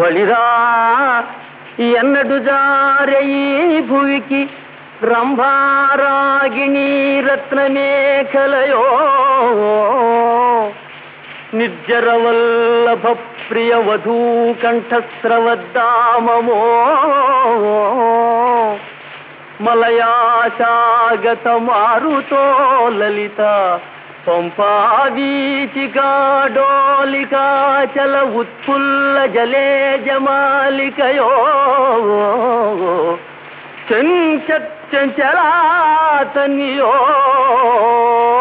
వళిరా ఎన్నడు జారే ఈ భువికి రంభారాగిణి రత్నమేఖలయో నిర్జరవల్లభ ప్రియ వధూ కంఠస్రవద్దామమో మలయాశాగత మారుతో లలిత పంపావీచికా డోలికా చల ఉత్ఫుల్ల జలే జమాలికయో చెంచలాతనియో